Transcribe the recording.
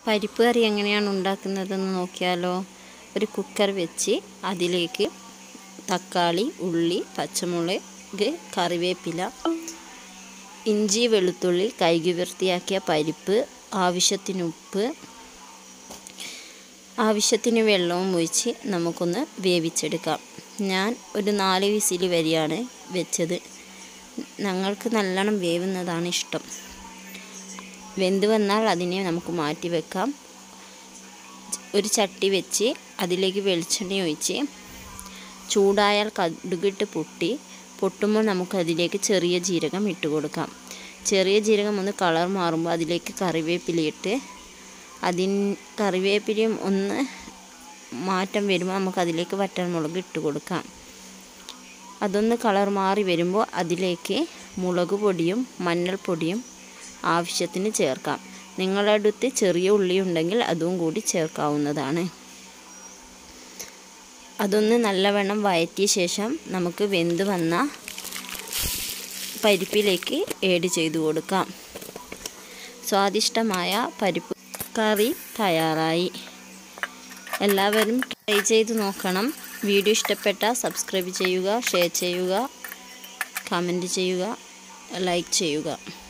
പരിപ്പ് കറി എങ്ങനെയാണ് ഉണ്ടാക്കുന്നതെന്ന് നോക്കിയാലോ ഒരു കുക്കർ വെച്ച് അതിലേക്ക് തക്കാളി ഉള്ളി പച്ചമുളക് കറിവേപ്പില ഇഞ്ചി വെളുത്തുള്ളി കഴുകി വൃത്തിയാക്കിയ പരിപ്പ് ആവശ്യത്തിന് ഉപ്പ് ആവശ്യത്തിന് വെള്ളവും ഒഴിച്ച് നമുക്കൊന്ന് വേവിച്ചെടുക്കാം ഞാൻ ഒരു നാല് വിസിൽ വരെയാണ് വെച്ചത് ഞങ്ങൾക്ക് നല്ലോണം വേവുന്നതാണ് ഇഷ്ടം വെന്ത് വന്നാൽ അതിനെ നമുക്ക് മാറ്റി വെക്കാം ഒരു ചട്ടി വെച്ച് അതിലേക്ക് വെളിച്ചെണ്ണ ഒഴിച്ച് ചൂടായാൽ കടുകിട്ട് പൊട്ടി പൊട്ടുമ്പോൾ നമുക്കതിലേക്ക് ചെറിയ ജീരകം ഇട്ട് കൊടുക്കാം ചെറിയ ജീരകം ഒന്ന് കളർ മാറുമ്പോൾ അതിലേക്ക് കറിവേപ്പിലയിട്ട് അതിൻ കറിവേപ്പിലയും ഒന്ന് മാറ്റം വരുമ്പോൾ നമുക്കതിലേക്ക് വറ്റൽമുളക് ഇട്ട് കൊടുക്കാം അതൊന്ന് കളർ മാറി വരുമ്പോൾ അതിലേക്ക് മുളക് പൊടിയും മഞ്ഞൾപ്പൊടിയും ആവശ്യത്തിന് ചേർക്കാം നിങ്ങളുടെ അടുത്ത് ചെറിയ ഉള്ളി ഉണ്ടെങ്കിൽ അതും കൂടി ചേർക്കാവുന്നതാണ് അതൊന്ന് നല്ലവണ്ണം വഴറ്റിയ ശേഷം നമുക്ക് വെന്ത് വന്ന പരിപ്പിലേക്ക് ഏഡ് ചെയ്ത് കൊടുക്കാം സ്വാദിഷ്ടമായ പരിപ്പ് കറി തയ്യാറായി എല്ലാവരും ട്രൈ ചെയ്ത് നോക്കണം വീഡിയോ ഇഷ്ടപ്പെട്ടാൽ സബ്സ്ക്രൈബ് ചെയ്യുക ഷെയർ ചെയ്യുക കമൻറ്റ് ചെയ്യുക ലൈക്ക് ചെയ്യുക